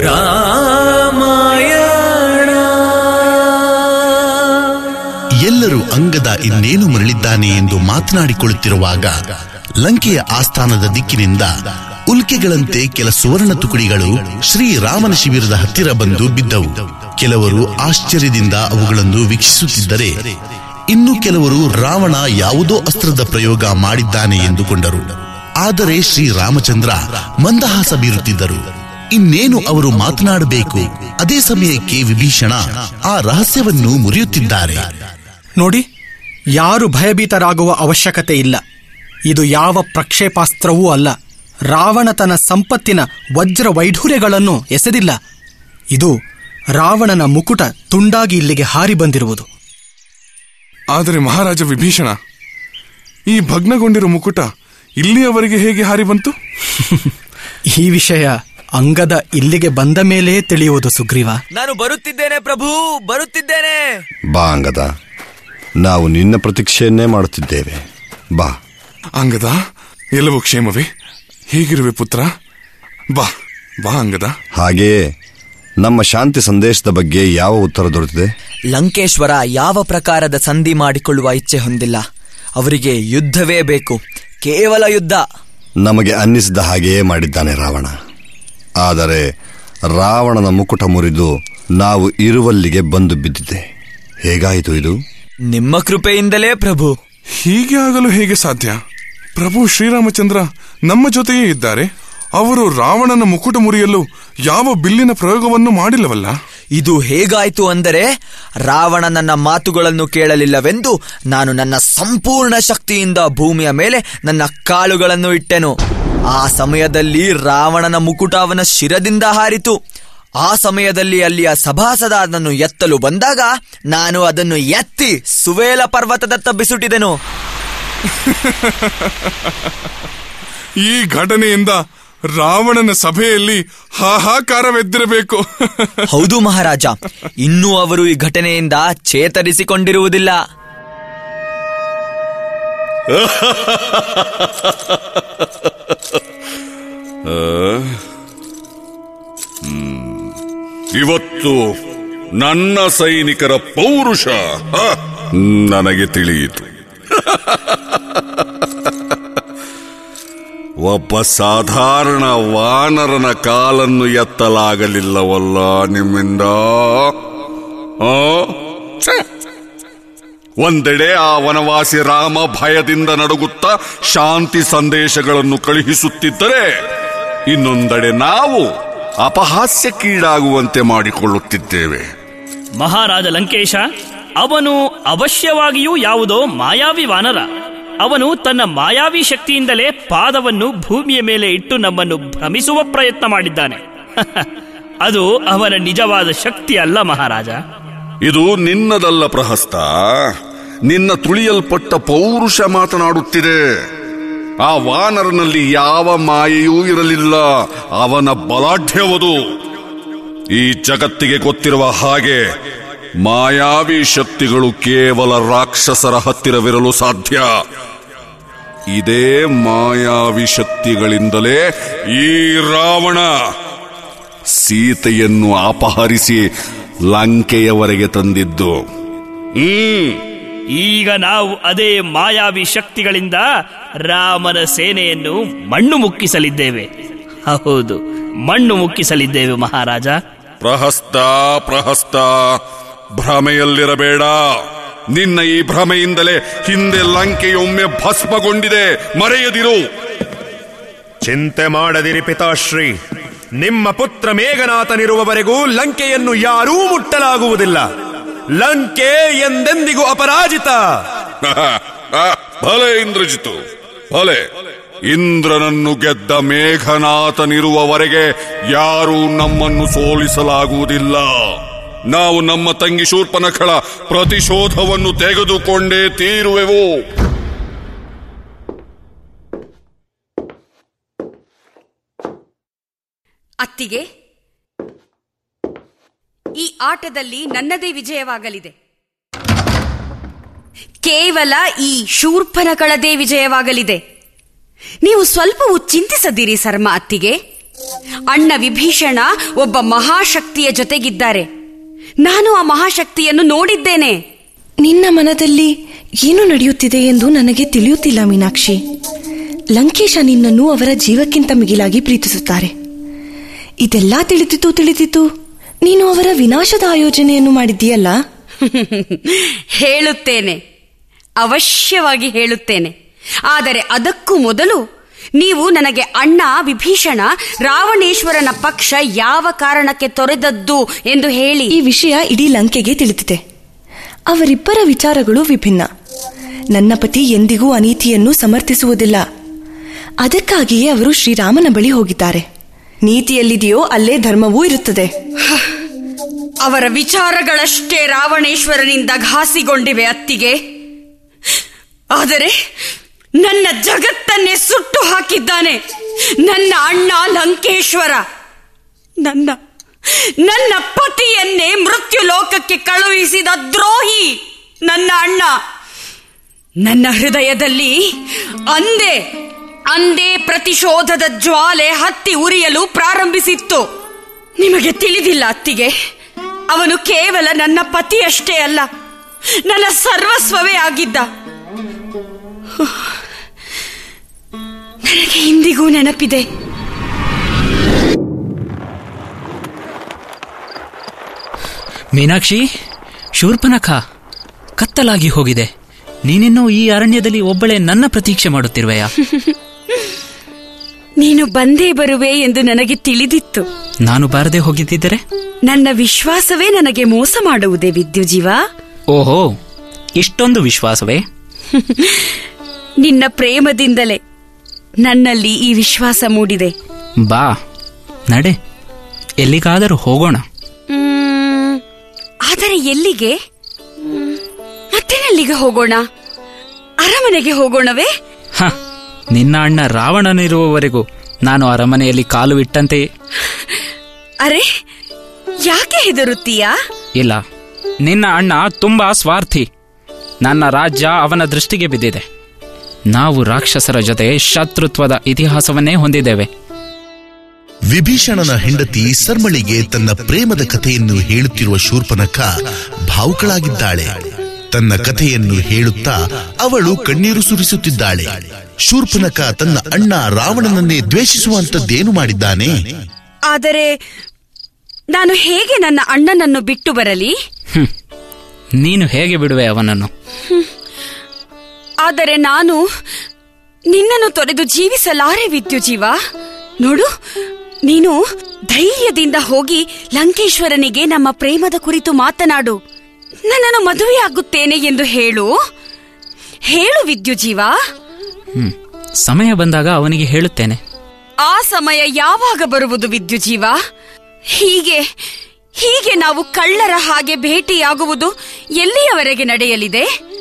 ಎಲ್ಲರೂ ಅಂಗದ ಇನ್ನೇನು ಮರಳಿದ್ದಾನೆ ಎಂದು ಮಾತನಾಡಿಕೊಳ್ಳುತ್ತಿರುವಾಗ ಲಂಕೆಯ ಆಸ್ಥಾನದ ದಿಕ್ಕಿನಿಂದ ಉಲ್ಕೆಗಳಂತೆ ಕೆಲ ಸುವರ್ಣ ತುಕಡಿಗಳು ಶ್ರೀರಾಮನ ಶಿಬಿರದ ಹತ್ತಿರ ಬಂದು ಬಿದ್ದವು ಕೆಲವರು ಆಶ್ಚರ್ಯದಿಂದ ಅವುಗಳನ್ನು ವೀಕ್ಷಿಸುತ್ತಿದ್ದರೆ ಇನ್ನು ಕೆಲವರು ರಾವಣ ಯಾವುದೋ ಅಸ್ತ್ರದ ಪ್ರಯೋಗ ಮಾಡಿದ್ದಾನೆ ಎಂದುಕೊಂಡರು ಆದರೆ ಶ್ರೀರಾಮಚಂದ್ರ ಮಂದಹಾಸ ಬೀರುತ್ತಿದ್ದರು ಇನ್ನೇನು ಅವರು ಮಾತನಾಡಬೇಕು ಅದೇ ಸಮಯಕ್ಕೆ ವಿಭೀಷಣ ಆ ರಹಸ್ಯವನ್ನು ಮುರಿಯುತ್ತಿದ್ದಾರೆ ನೋಡಿ ಯಾರು ಭಯಭೀತರಾಗುವ ಅವಶ್ಯಕತೆ ಇಲ್ಲ ಇದು ಯಾವ ಪ್ರಕ್ಷೇಪಾಸ್ತ್ರವೂ ಅಲ್ಲ ರಾವಣ ತನ್ನ ಸಂಪತ್ತಿನ ವಜ್ರ ವೈಢೂರ್ಯಗಳನ್ನು ಎಸೆದಿಲ್ಲ ಇದು ರಾವಣನ ಮುಕುಟ ತುಂಡಾಗಿ ಇಲ್ಲಿಗೆ ಹಾರಿ ಬಂದಿರುವುದು ಆದರೆ ಮಹಾರಾಜ ವಿಭೀಷಣ ಈ ಭಗ್ನಗೊಂಡಿರೋ ಮುಕುಟ ಇಲ್ಲಿಯವರೆಗೆ ಹೇಗೆ ಹಾರಿ ಬಂತು ಈ ವಿಷಯ ಅಂಗದ ಇಲ್ಲಿಗೆ ಬಂದ ಮೇಲೇ ತಿಳಿಯುವುದು ಸುಗ್ರೀವ ನಾನು ಬರುತ್ತಿದ್ದೇನೆ ಪ್ರಭು ಬರುತ್ತಿದ್ದೇನೆ ಬಾ ಅಂಗದ ನಾವು ನಿನ್ನ ಪ್ರತೀಕ್ಷೆಯನ್ನೇ ಮಾಡುತ್ತಿದ್ದೇವೆ ಬಾ ಅಂಗದ ಎಲ್ಲವೂ ಕ್ಷೇಮವೇ ಹೇಗಿರುವೆ ಪುತ್ರ ಬಾ ಬಾ ಅಂಗದ ಹಾಗೆಯೇ ನಮ್ಮ ಶಾಂತಿ ಸಂದೇಶದ ಬಗ್ಗೆ ಯಾವ ಉತ್ತರ ದೊರೆತಿದೆ ಲಂಕೇಶ್ವರ ಯಾವ ಪ್ರಕಾರದ ಸಂಧಿ ಮಾಡಿಕೊಳ್ಳುವ ಇಚ್ಛೆ ಹೊಂದಿಲ್ಲ ಅವರಿಗೆ ಯುದ್ಧವೇ ಬೇಕು ಕೇವಲ ಯುದ್ಧ ನಮಗೆ ಅನ್ನಿಸಿದ ಹಾಗೆಯೇ ಮಾಡಿದ್ದಾನೆ ರಾವಣ ಆದರೆ ರಾವಣನ ಮುಕುಟ ಮುರಿದು ನಾವು ಇರುವಲ್ಲಿಗೆ ಬಂದು ಬಿದ್ದಿದೆ ಹೇಗಾಯಿತು ಇದು ನಿಮ್ಮ ಕೃಪೆಯಿಂದಲೇ ಪ್ರಭು ಹೀಗೆ ಆಗಲು ಹೇಗೆ ಸಾಧ್ಯ ಪ್ರಭು ಶ್ರೀರಾಮಚಂದ್ರ ನಮ್ಮ ಜೊತೆಯೇ ಇದ್ದಾರೆ ಅವರು ರಾವಣನ ಮುಕುಟ ಮುರಿಯಲು ಯಾವ ಬಿಲ್ಲಿನ ಪ್ರಯೋಗವನ್ನು ಮಾಡಿಲ್ಲವಲ್ಲ ಇದು ಹೇಗಾಯ್ತು ಅಂದರೆ ರಾವಣ ನನ್ನ ಮಾತುಗಳನ್ನು ಕೇಳಲಿಲ್ಲವೆಂದು ನಾನು ನನ್ನ ಸಂಪೂರ್ಣ ಶಕ್ತಿಯಿಂದ ಭೂಮಿಯ ಮೇಲೆ ನನ್ನ ಕಾಲುಗಳನ್ನು ಇಟ್ಟೆನು ಆ ಸಮಯದಲ್ಲಿ ರಾವಣನ ಮುಕುಟ ಅವನ ಶಿರದಿಂದ ಹಾರಿತು ಆ ಸಮಯದಲ್ಲಿ ಅಲ್ಲಿಯ ಸಭಾಸದ ಅದನ್ನು ಎತ್ತಲು ಬಂದಾಗ ನಾನು ಅದನ್ನು ಎತ್ತಿ ಸುವೇಲ ಪರ್ವತದತ್ತ ಬಿಸುಟಿದೆನು ಈ ಘಟನೆಯಿಂದ ರಾವಣನ ಸಭೆಯಲ್ಲಿ ಹಾಹಾಕಾರವೆದ್ದಿರಬೇಕು ಹೌದು ಮಹಾರಾಜ ಇನ್ನೂ ಅವರು ಈ ಘಟನೆಯಿಂದ ಚೇತರಿಸಿಕೊಂಡಿರುವುದಿಲ್ಲ ಇವತ್ತು ನನ್ನ ಸೈನಿಕರ ಪೌರುಷ ಹ, ನನಗೆ ತಿಳಿಯಿತು ಒಬ್ಬ ಸಾಧಾರಣ ವಾನರನ ಕಾಲನ್ನು ಎತ್ತಲಾಗಲಿಲ್ಲವಲ್ಲ ನಿಮ್ಮಿಂದ ಆ? ಛೆ! ಒಂದೆಡೆ ಆ ವನವಾಸಿ ರಾಮ ಭಯದಿಂದ ನಡುಗುತ್ತಾ ಶಾಂತಿ ಸಂದೇಶಗಳನ್ನು ಕಳುಹಿಸುತ್ತಿದ್ದರೆ ಇನ್ನೊಂದೆಡೆ ನಾವು ಅಪಹಾಸ್ಯಕ್ಕೀಡಾಗುವಂತೆ ಮಾಡಿಕೊಳ್ಳುತ್ತಿದ್ದೇವೆ ಮಹಾರಾಜ ಲಂಕೇಶ ಅವನು ಅವಶ್ಯವಾಗಿಯೂ ಯಾವುದೋ ಮಾಯಾವಿ ವಾನರ ಅವನು ತನ್ನ ಮಾಯಾವಿ ಶಕ್ತಿಯಿಂದಲೇ ಪಾದವನ್ನು ಭೂಮಿಯ ಮೇಲೆ ಇಟ್ಟು ನಮ್ಮನ್ನು ಭ್ರಮಿಸುವ ಪ್ರಯತ್ನ ಮಾಡಿದ್ದಾನೆ ಅದು ಅವನ ನಿಜವಾದ ಶಕ್ತಿ ಅಲ್ಲ ಮಹಾರಾಜ ಇದು ನಿನ್ನದಲ್ಲ ಪ್ರಹಸ್ತ ನಿನ್ನ ತುಳಿಯಲ್ಪಟ್ಟ ಪೌರುಷ ಮಾತನಾಡುತ್ತಿದೆ ಆ ವಾನರನಲ್ಲಿ ಯಾವ ಮಾಯೆಯೂ ಇರಲಿಲ್ಲ ಅವನ ಬಲಾಢ್ಯವದು ಈ ಜಗತ್ತಿಗೆ ಗೊತ್ತಿರುವ ಹಾಗೆ ಮಾಯಾವಿ ಶಕ್ತಿಗಳು ಕೇವಲ ರಾಕ್ಷಸರ ಹತ್ತಿರವಿರಲು ಸಾಧ್ಯ ಇದೇ ಮಾಯಾವಿ ಶಕ್ತಿಗಳಿಂದಲೇ ಈ ರಾವಣ ಸೀತೆಯನ್ನು ಅಪಹರಿಸಿ ಲಂಕೆಯವರೆಗೆ ತಂದಿದ್ದು ಹ್ಮ್ ಈಗ ನಾವು ಅದೇ ಮಾಯಾವಿ ಶಕ್ತಿಗಳಿಂದ ರಾಮನ ಸೇನೆಯನ್ನು ಮಣ್ಣು ಮುಕ್ಕಿಸಲಿದ್ದೇವೆ ಹೌದು ಮಣ್ಣು ಮುಕ್ಕಿಸಲಿದ್ದೇವೆ ಮಹಾರಾಜ ಪ್ರಹಸ್ತ ಪ್ರಹಸ್ತ ಭ್ರಮೆಯಲ್ಲಿರಬೇಡ ನಿನ್ನ ಈ ಭ್ರಮೆಯಿಂದಲೇ ಹಿಂದೆ ಲಂಕೆಯೊಮ್ಮೆ ಭಸ್ಮಗೊಂಡಿದೆ ಮರೆಯದಿರು ಚಿಂತೆ ಮಾಡದಿರಿ ಪಿತಾಶ್ರೀ ನಿಮ್ಮ ಪುತ್ರ ಮೇಘನಾಥನಿರುವವರೆಗೂ ಲಂಕೆಯನ್ನು ಯಾರೂ ಮುಟ್ಟಲಾಗುವುದಿಲ್ಲ ಲಂಕೆ ಎಂದೆಂದಿಗೂ ಅಪರಾಜಿತ ಭಲೆ ಇಂದ್ರಜಿತು ಭಲೆ ಇಂದ್ರನನ್ನು ಗೆದ್ದ ಮೇಘನಾಥನಿರುವವರೆಗೆ ಯಾರೂ ನಮ್ಮನ್ನು ಸೋಲಿಸಲಾಗುವುದಿಲ್ಲ ನಾವು ನಮ್ಮ ತಂಗಿ ಶೂರ್ಪನಖಳ ಪ್ರತಿಶೋಧವನ್ನು ತೆಗೆದುಕೊಂಡೇ ತೀರುವೆವು ಅತ್ತಿಗೆ ಈ ಆಟದಲ್ಲಿ ನನ್ನದೇ ವಿಜಯವಾಗಲಿದೆ ಕೇವಲ ಈ ಶೂರ್ಪನಕಳದೇ ವಿಜಯವಾಗಲಿದೆ ನೀವು ಸ್ವಲ್ಪವೂ ಚಿಂತಿಸದಿರಿ ಸರ್ಮ ಅತ್ತಿಗೆ ಅಣ್ಣ ವಿಭೀಷಣ ಒಬ್ಬ ಮಹಾಶಕ್ತಿಯ ಜೊತೆಗಿದ್ದಾರೆ ನಾನು ಆ ಮಹಾಶಕ್ತಿಯನ್ನು ನೋಡಿದ್ದೇನೆ ನಿನ್ನ ಮನದಲ್ಲಿ ಏನು ನಡೆಯುತ್ತಿದೆ ಎಂದು ನನಗೆ ತಿಳಿಯುತ್ತಿಲ್ಲ ಮೀನಾಕ್ಷಿ ಲಂಕೇಶ ನಿನ್ನನ್ನು ಅವರ ಜೀವಕ್ಕಿಂತ ಮಿಗಿಲಾಗಿ ಪ್ರೀತಿಸುತ್ತಾರೆ ಇದೆಲ್ಲ ತಿಳಿದಿತು ತಿಳಿದಿತು ನೀನು ಅವರ ವಿನಾಶದ ಆಯೋಜನೆಯನ್ನು ಮಾಡಿದ್ದೀಯಲ್ಲ ಹೇಳುತ್ತೇನೆ ಅವಶ್ಯವಾಗಿ ಹೇಳುತ್ತೇನೆ ಆದರೆ ಅದಕ್ಕೂ ಮೊದಲು ನೀವು ನನಗೆ ಅಣ್ಣ ವಿಭೀಷಣ ರಾವಣೇಶ್ವರನ ಪಕ್ಷ ಯಾವ ಕಾರಣಕ್ಕೆ ತೊರೆದದ್ದು ಎಂದು ಹೇಳಿ ಈ ವಿಷಯ ಇಡೀ ಲಂಕೆಗೆ ತಿಳಿದಿದೆ ಅವರಿಬ್ಬರ ವಿಚಾರಗಳು ವಿಭಿನ್ನ ನನ್ನ ಪತಿ ಎಂದಿಗೂ ಅನೀತಿಯನ್ನು ಸಮರ್ಥಿಸುವುದಿಲ್ಲ ಅದಕ್ಕಾಗಿಯೇ ಅವರು ಶ್ರೀರಾಮನ ಬಳಿ ಹೋಗಿದ್ದಾರೆ ನೀತಿಯಲ್ಲಿದೆಯೋ ಅಲ್ಲೇ ಧರ್ಮವೂ ಇರುತ್ತದೆ ಅವರ ವಿಚಾರಗಳಷ್ಟೇ ರಾವಣೇಶ್ವರನಿಂದ ಘಾಸಿಗೊಂಡಿವೆ ಅತ್ತಿಗೆ ಆದರೆ ನನ್ನ ಜಗತ್ತನ್ನೇ ಸುಟ್ಟು ಹಾಕಿದ್ದಾನೆ ನನ್ನ ಅಣ್ಣ ಲಂಕೇಶ್ವರ ನನ್ನ ನನ್ನ ಪತಿಯನ್ನೇ ಮೃತ್ಯು ಲೋಕಕ್ಕೆ ಕಳುಹಿಸಿದ ದ್ರೋಹಿ ನನ್ನ ಅಣ್ಣ ನನ್ನ ಹೃದಯದಲ್ಲಿ ಅಂದೇ ಅಂದೇ ಪ್ರತಿಶೋಧದ ಜ್ವಾಲೆ ಹತ್ತಿ ಉರಿಯಲು ಪ್ರಾರಂಭಿಸಿತ್ತು ನಿಮಗೆ ತಿಳಿದಿಲ್ಲ ಅತ್ತಿಗೆ ಅವನು ಕೇವಲ ನನ್ನ ಪತಿಯಷ್ಟೇ ಅಲ್ಲ ನನ್ನ ಸರ್ವಸ್ವವೇ ಆಗಿದ್ದ ನನಗೆ ಇಂದಿಗೂ ನೆನಪಿದೆ ಮೀನಾಕ್ಷಿ ಶೂರ್ಪನಖ ಕತ್ತಲಾಗಿ ಹೋಗಿದೆ ನೀನಿನ್ನೂ ಈ ಅರಣ್ಯದಲ್ಲಿ ಒಬ್ಬಳೇ ನನ್ನ ಪ್ರತೀಕ್ಷೆ ಮಾಡುತ್ತಿರುವೆಯಾ ನೀನು ಬಂದೇ ಬರುವೆ ಎಂದು ನನಗೆ ತಿಳಿದಿತ್ತು ನಾನು ಬಾರದೆ ಹೋಗಿದ್ದಿದ್ದರೆ ನನ್ನ ವಿಶ್ವಾಸವೇ ನನಗೆ ಮೋಸ ಮಾಡುವುದೇ ವಿದ್ಯುಜೀವ ಓಹೋ ಇಷ್ಟೊಂದು ವಿಶ್ವಾಸವೇ ನಿನ್ನ ಪ್ರೇಮದಿಂದಲೇ ನನ್ನಲ್ಲಿ ಈ ವಿಶ್ವಾಸ ಮೂಡಿದೆ ಬಾ ನಡೆ ಎಲ್ಲಿಗಾದರೂ ಹೋಗೋಣ ಮ್ಮ್, ಆದರೆ ಎಲ್ಲಿಗೆ ಮ್ಮ್, ಮತ್ತೇನೆಲ್ಲಿಗೆ ಹೋಗೋಣ ಅರಮನೆಗೆ ಹೋಗೋಣವೇ ಹ ನಿನ್ನ ಅಣ್ಣ ರಾವಣನಿರುವವರೆಗೂ ನಾನು ಅರಮನೆಯಲ್ಲಿ ಕಾಲು ಇಟ್ಟಂತೆ ಅರೆ ಯಾಕೆ ಹೆದರುತ್ತೀಯಾ ಇಲ್ಲ ನಿನ್ನ ಅಣ್ಣ ತುಂಬಾ ಸ್ವಾರ್ಥಿ ನನ್ನ ರಾಜ್ಯ ಅವನ ದೃಷ್ಟಿಗೆ ಬಿದ್ದಿದೆ ನಾವು ರಾಕ್ಷಸರ ಜೊತೆ ಶತ್ರುತ್ವದ ಇತಿಹಾಸವನ್ನೇ ಹೊಂದಿದ್ದೇವೆ ವಿಭೀಷಣನ ಹೆಂಡತಿ ಸರ್ಮಳಿಗೆ ತನ್ನ ಪ್ರೇಮದ ಕಥೆಯನ್ನು ಹೇಳುತ್ತಿರುವ ಶೂರ್ಪನಖ ಭಾವುಕಳಾಗಿದ್ದಾಳೆ ತನ್ನ ಕಥೆಯನ್ನು ಹೇಳುತ್ತಾ ಅವಳು ಕಣ್ಣೀರು ಸುರಿಸುತ್ತಿದ್ದಾಳೆ ಶೂರ್ಪನಖ ತನ್ನ ಅಣ್ಣ ರಾವಣನನ್ನೇ ದ್ವೇಷಿಸುವಂತದ್ದೇನು ಮಾಡಿದ್ದಾನೆ ಆದರೆ ನಾನು ಹೇಗೆ ನನ್ನ ಅಣ್ಣನನ್ನು ಬಿಟ್ಟು ಬರಲಿ ಹ್ಮ್. ನೀನು ಹೇಗೆ ಬಿಡುವೆ ಅವನನ್ನು ಆದರೆ ನಾನು ನಿನ್ನನ್ನು ತೊರೆದು ಜೀವಿಸಲಾರೆ ವಿದ್ಯುಜೀವ ನೋಡು ನೀನು ಧೈರ್ಯದಿಂದ ಹೋಗಿ ಲಂಕೇಶ್ವರನಿಗೆ ನಮ್ಮ ಪ್ರೇಮದ ಕುರಿತು ಮಾತನಾಡು ನನ್ನನ್ನು ಮದುವೆಯಾಗುತ್ತೇನೆ ಎಂದು ಹೇಳು ಹೇಳು ವಿದ್ಯುಜೀವ ಹ್ಮ್ ಸಮಯ ಬಂದಾಗ ಅವನಿಗೆ ಹೇಳುತ್ತೇನೆ ಆ ಸಮಯ ಯಾವಾಗ ಬರುವುದು ವಿದ್ಯುಜೀವ ಹೀಗೆ ಹೀಗೆ ನಾವು ಕಳ್ಳರ ಹಾಗೆ ಭೇಟಿಯಾಗುವುದು ಎಲ್ಲಿಯವರೆಗೆ ನಡೆಯಲಿದೆ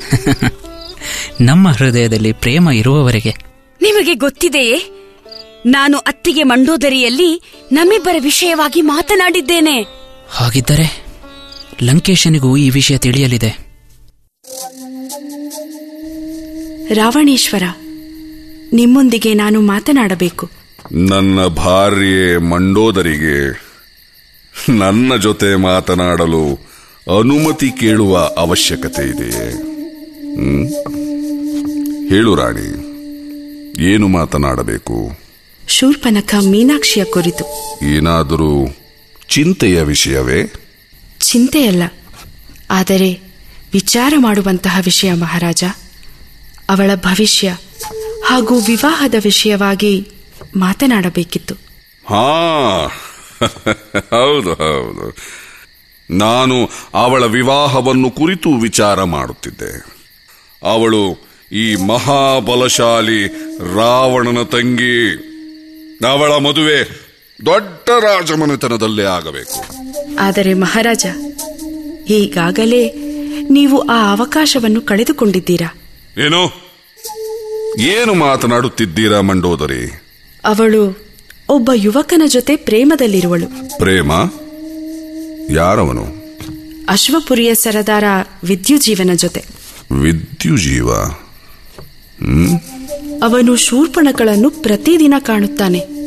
ನಮ್ಮ ಹೃದಯದಲ್ಲಿ ಪ್ರೇಮ ಇರುವವರೆಗೆ ನಿಮಗೆ ಗೊತ್ತಿದೆಯೇ ನಾನು ಅತ್ತಿಗೆ ಮಂಡೋದರಿಯಲ್ಲಿ ನಮ್ಮಿಬ್ಬರ ವಿಷಯವಾಗಿ ಮಾತನಾಡಿದ್ದೇನೆ ಹಾಗಿದ್ದರೆ ಲಂಕೇಶನಿಗೂ ಈ ವಿಷಯ ತಿಳಿಯಲಿದೆ ರಾವಣೇಶ್ವರ ನಿಮ್ಮೊಂದಿಗೆ ನಾನು ಮಾತನಾಡಬೇಕು ನನ್ನ ಭಾರ್ಯೆ ಮಂಡೋದರಿಗೆ ನನ್ನ ಜೊತೆ ಮಾತನಾಡಲು ಅನುಮತಿ ಕೇಳುವ ಅವಶ್ಯಕತೆ ಇದೆಯೇ ಹ್ಮ್? ಹೇಳು ರಾಣಿ ಏನು ಮಾತನಾಡಬೇಕು ಶೂರ್ಪನಖ ಮೀನಾಕ್ಷಿಯ ಕುರಿತು ಏನಾದರೂ ಚಿಂತೆಯ ವಿಷಯವೇ ಚಿಂತೆಯಲ್ಲ ಆದರೆ ವಿಚಾರ ಮಾಡುವಂತಹ ವಿಷಯ ಮಹಾರಾಜ ಅವಳ ಭವಿಷ್ಯ ಹಾಗೂ ವಿವಾಹದ ವಿಷಯವಾಗಿ ಮಾತನಾಡಬೇಕಿತ್ತು ಹಾ ಹೌದು ಹೌದು ನಾನು ಅವಳ ವಿವಾಹವನ್ನು ಕುರಿತು ವಿಚಾರ ಮಾಡುತ್ತಿದ್ದೆ ಅವಳು ಈ ಮಹಾಬಲಶಾಲಿ ರಾವಣನ ತಂಗಿ ಅವಳ ಮದುವೆ ದೊಡ್ಡ ರಾಜಮನೆತನದಲ್ಲೇ ಆಗಬೇಕು ಆದರೆ ಮಹಾರಾಜ ಈಗಾಗಲೇ ನೀವು ಆ ಅವಕಾಶವನ್ನು ಕಳೆದುಕೊಂಡಿದ್ದೀರಾ ಏನು ಏನು ಮಾತನಾಡುತ್ತಿದ್ದೀರಾ ಮಂಡೋದರಿ ಅವಳು ಒಬ್ಬ ಯುವಕನ ಜೊತೆ ಪ್ರೇಮದಲ್ಲಿರುವಳು ಪ್ರೇಮ ಯಾರವನು ಅಶ್ವಪುರಿಯ ಸರದಾರ ವಿದ್ಯುಜೀವನ ಜೊತೆ ವಿದ್ಯುಜೀವ ಹ್ಮ್ ಅವನು ಶೂರ್ಪಣಗಳನ್ನು ಪ್ರತಿದಿನ ಕಾಣುತ್ತಾನೆ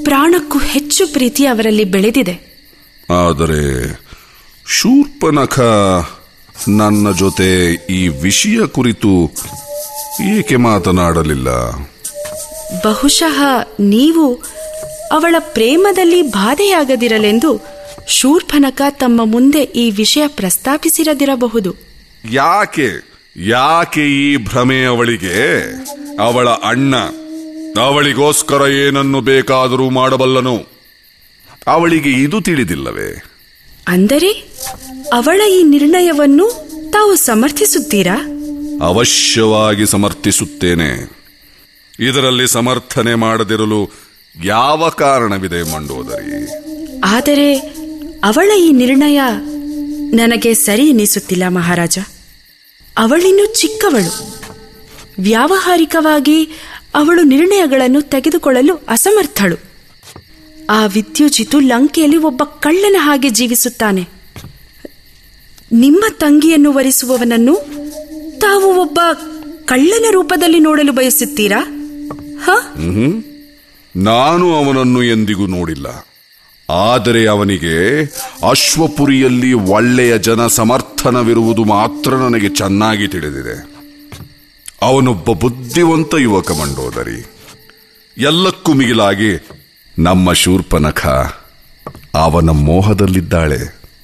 ಪ್ರಾಣಕ್ಕೂ ಹೆಚ್ಚು ಪ್ರೀತಿ ಅವರಲ್ಲಿ ಬೆಳೆದಿದೆ ಆದರೆ ಶೂರ್ಪನಖ ನನ್ನ ಜೊತೆ ಈ ವಿಷಯ ಕುರಿತು ಏಕೆ ಮಾತನಾಡಲಿಲ್ಲ ಬಹುಶಃ ನೀವು ಅವಳ ಪ್ರೇಮದಲ್ಲಿ ಬಾಧೆಯಾಗದಿರಲೆಂದು ಶೂರ್ಪನಕ ತಮ್ಮ ಮುಂದೆ ಈ ವಿಷಯ ಪ್ರಸ್ತಾಪಿಸಿರದಿರಬಹುದು ಯಾಕೆ ಯಾಕೆ ಈ ಭ್ರಮೆ ಅವಳಿಗೆ ಅವಳ ಅಣ್ಣ ಅವಳಿಗೋಸ್ಕರ ಏನನ್ನು ಬೇಕಾದರೂ ಮಾಡಬಲ್ಲನು ಅವಳಿಗೆ ಇದು ತಿಳಿದಿಲ್ಲವೇ ಅಂದರೆ ಅವಳ ಈ ನಿರ್ಣಯವನ್ನು ತಾವು ಸಮರ್ಥಿಸುತ್ತೀರಾ ಅವಶ್ಯವಾಗಿ ಸಮರ್ಥಿಸುತ್ತೇನೆ ಇದರಲ್ಲಿ ಸಮರ್ಥನೆ ಮಾಡದಿರಲು ಯಾವ ಕಾರಣವಿದೆ ಮಂಡೋದರಿ ಆದರೆ ಅವಳ ಈ ನಿರ್ಣಯ ನನಗೆ ಸರಿ ಎನಿಸುತ್ತಿಲ್ಲ ಮಹಾರಾಜ ಅವಳಿನ್ನು ಚಿಕ್ಕವಳು ವ್ಯಾವಹಾರಿಕವಾಗಿ ಅವಳು ನಿರ್ಣಯಗಳನ್ನು ತೆಗೆದುಕೊಳ್ಳಲು ಅಸಮರ್ಥಳು ಆ ವಿದ್ಯುಜಿತು ಲಂಕೆಯಲ್ಲಿ ಒಬ್ಬ ಕಳ್ಳನ ಹಾಗೆ ಜೀವಿಸುತ್ತಾನೆ ನಿಮ್ಮ ತಂಗಿಯನ್ನು ವರಿಸುವವನನ್ನು ತಾವು ಒಬ್ಬ ಕಳ್ಳನ ರೂಪದಲ್ಲಿ ನೋಡಲು ಬಯಸುತ್ತೀರಾ ಹ ಹ್ಮ್ ನಾನು ಅವನನ್ನು ಎಂದಿಗೂ ನೋಡಿಲ್ಲ ಆದರೆ ಅವನಿಗೆ ಅಶ್ವಪುರಿಯಲ್ಲಿ ಒಳ್ಳೆಯ ಜನ ಸಮರ್ಥನವಿರುವುದು ಮಾತ್ರ ನನಗೆ ಚೆನ್ನಾಗಿ ತಿಳಿದಿದೆ ಅವನೊಬ್ಬ ಬುದ್ಧಿವಂತ ಯುವಕ ಮಂಡೋದರಿ ಎಲ್ಲಕ್ಕೂ ಮಿಗಿಲಾಗಿ ನಮ್ಮ ಶೂರ್ಪನಖ ಅವನ ಮೋಹದಲ್ಲಿದ್ದಾಳೆ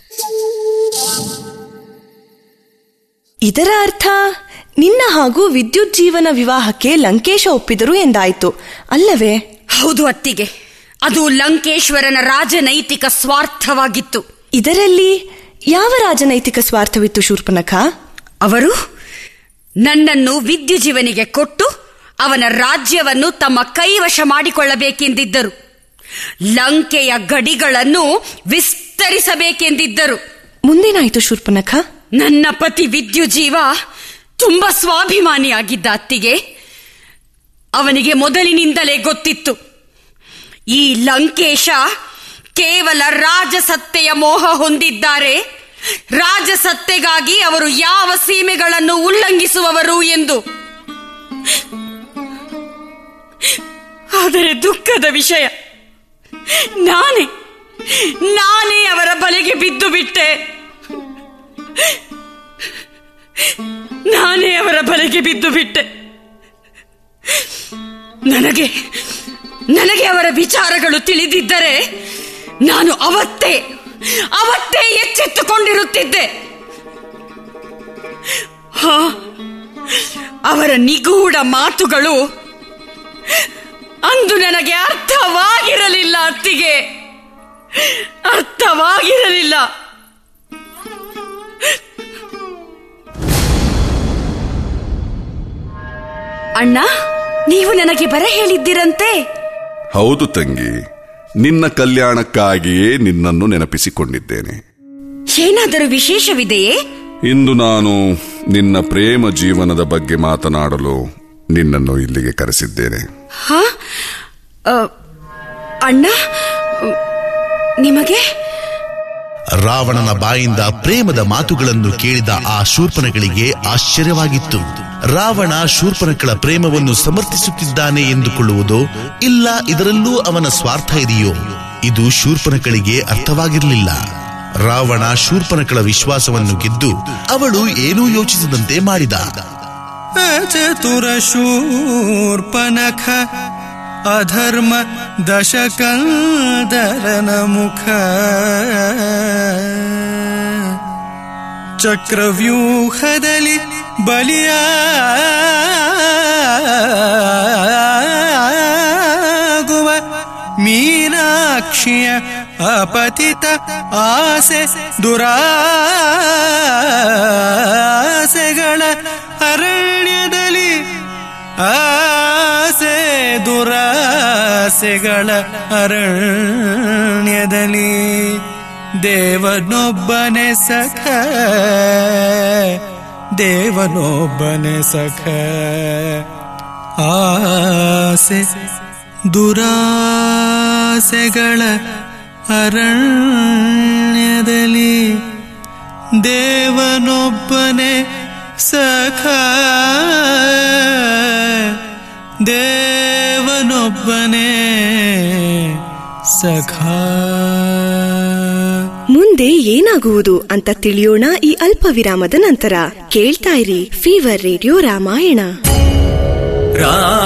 ಇದರ ಅರ್ಥ ನಿನ್ನ ಹಾಗೂ ವಿದ್ಯುತ್ ಜೀವನ ವಿವಾಹಕ್ಕೆ ಲಂಕೇಶ ಒಪ್ಪಿದರು ಎಂದಾಯ್ತು ಅಲ್ಲವೇ ಹೌದು ಅತ್ತಿಗೆ ಅದು ಲಂಕೇಶ್ವರನ ರಾಜನೈತಿಕ ಸ್ವಾರ್ಥವಾಗಿತ್ತು ಇದರಲ್ಲಿ ಯಾವ ರಾಜನೈತಿಕ ಸ್ವಾರ್ಥವಿತ್ತು ಶೂರ್ಪನಖ ಅವರು ನನ್ನನ್ನು ವಿದ್ಯುಜೀವನಿಗೆ ಕೊಟ್ಟು ಅವನ ರಾಜ್ಯವನ್ನು ತಮ್ಮ ಕೈವಶ ಮಾಡಿಕೊಳ್ಳಬೇಕೆಂದಿದ್ದರು ಲಂಕೆಯ ಗಡಿಗಳನ್ನು ವಿಸ್ತರಿಸಬೇಕೆಂದಿದ್ದರು ಮುಂದೇನಾಯ್ತು ಶೂರ್ಪನಖ ನನ್ನ ಪತಿ ವಿದ್ಯುಜೀವ ತುಂಬಾ ಸ್ವಾಭಿಮಾನಿಯಾಗಿದ್ದ ಅತ್ತಿಗೆ ಅವನಿಗೆ ಮೊದಲಿನಿಂದಲೇ ಗೊತ್ತಿತ್ತು ಈ ಲಂಕೇಶ ಕೇವಲ ರಾಜಸತ್ತೆಯ ಮೋಹ ಹೊಂದಿದ್ದಾರೆ ರಾಜಸತ್ತೆಗಾಗಿ ಅವರು ಯಾವ ಸೀಮೆಗಳನ್ನು ಉಲ್ಲಂಘಿಸುವವರು ಎಂದು ಆದರೆ ದುಃಖದ ವಿಷಯ ನಾನೇ ನಾನೇ ಅವರ ಬಲೆಗೆ ಬಿದ್ದು ಬಿಟ್ಟೆ ನಾನೇ ಅವರ ಬಲೆಗೆ ಬಿದ್ದು ಬಿಟ್ಟೆ ನನಗೆ ನನಗೆ ಅವರ ವಿಚಾರಗಳು ತಿಳಿದಿದ್ದರೆ ನಾನು ಅವತ್ತೇ ಅವತ್ತೇ ಎಚ್ಚೆತ್ತುಕೊಂಡಿರುತ್ತಿದ್ದೆ ಹಾ, ಅವರ ನಿಗೂಢ ಮಾತುಗಳು ಅಂದು ನನಗೆ ಅರ್ಥವಾಗಿರಲಿಲ್ಲ ಅತ್ತಿಗೆ ಅರ್ಥವಾಗಿರಲಿಲ್ಲ ಅಣ್ಣ ನೀವು ನನಗೆ ಬರ ಹೇಳಿದ್ದಿರಂತೆ ಹೌದು ತಂಗಿ ನಿನ್ನ ಕಲ್ಯಾಣಕ್ಕಾಗಿಯೇ ನಿನ್ನನ್ನು ನೆನಪಿಸಿಕೊಂಡಿದ್ದೇನೆ ಏನಾದರೂ ವಿಶೇಷವಿದೆಯೇ ಇಂದು ನಾನು ನಿನ್ನ ಪ್ರೇಮ ಜೀವನದ ಬಗ್ಗೆ ಮಾತನಾಡಲು ನಿನ್ನನ್ನು ಇಲ್ಲಿಗೆ ಕರೆಸಿದ್ದೇನೆ ಹಾ ಅ, ಅಣ್ಣ ನಿಮಗೆ ರಾವಣನ ಬಾಯಿಂದ ಪ್ರೇಮದ ಮಾತುಗಳನ್ನು ಕೇಳಿದ ಆ ಶೂರ್ಪನಗಳಿಗೆ ಆಶ್ಚರ್ಯವಾಗಿತ್ತು ರಾವಣ ಶೂರ್ಪನಕಳ ಪ್ರೇಮವನ್ನು ಸಮರ್ಥಿಸುತ್ತಿದ್ದಾನೆ ಎಂದುಕೊಳ್ಳುವುದೋ ಇಲ್ಲ ಇದರಲ್ಲೂ ಅವನ ಸ್ವಾರ್ಥ ಇದೆಯೋ ಇದು ಶೂರ್ಪನಕಳಿಗೆ ಅರ್ಥವಾಗಿರಲಿಲ್ಲ ರಾವಣ ಶೂರ್ಪನಕಳ ವಿಶ್ವಾಸವನ್ನು ಗೆದ್ದು ಅವಳು ಏನೂ ಯೋಚಿಸದಂತೆ ಮಾಡಿದ ಚತುರ ಶೂರ್ಪನಖ ಅಧರ್ಮ ದಶಕಂದರನ ಮುಖ ಚಕ್ರವ್ಯೂಹದಲ್ಲಿ ಬಲಿಯಾಗುವ ಮೀನಾಕ್ಷಿಯ ಅಪತಿತ ಆಸೆ ದುರಾಸೆಗಳ ಅರಣ್ಯದಲ್ಲಿ ಆಸೆ ದುರಾಸೆಗಳ ಅರಣ್ಯದಲ್ಲಿ ದೇವನೊಬ್ಬನೆ ಸಖ ದೇವನೊಬ್ಬನೆ ಸಖ ಆಸೆ ದುರಾಸೆಗಳ ಅರಣ್ಯದಲ್ಲಿ ದೇವನೊಬ್ಬನೆ ಸಖ ದೇವನೊಬ್ಬನೇ ಸಖಾ ಮುಂದೆ ಏನಾಗುವುದು ಅಂತ ತಿಳಿಯೋಣ ಈ ಅಲ್ಪ ವಿರಾಮದ ನಂತರ ಕೇಳ್ತಾ ಇರಿ ಫೀವರ್ ರೇಡಿಯೋ ರಾಮಾಯಣ ರಾಮ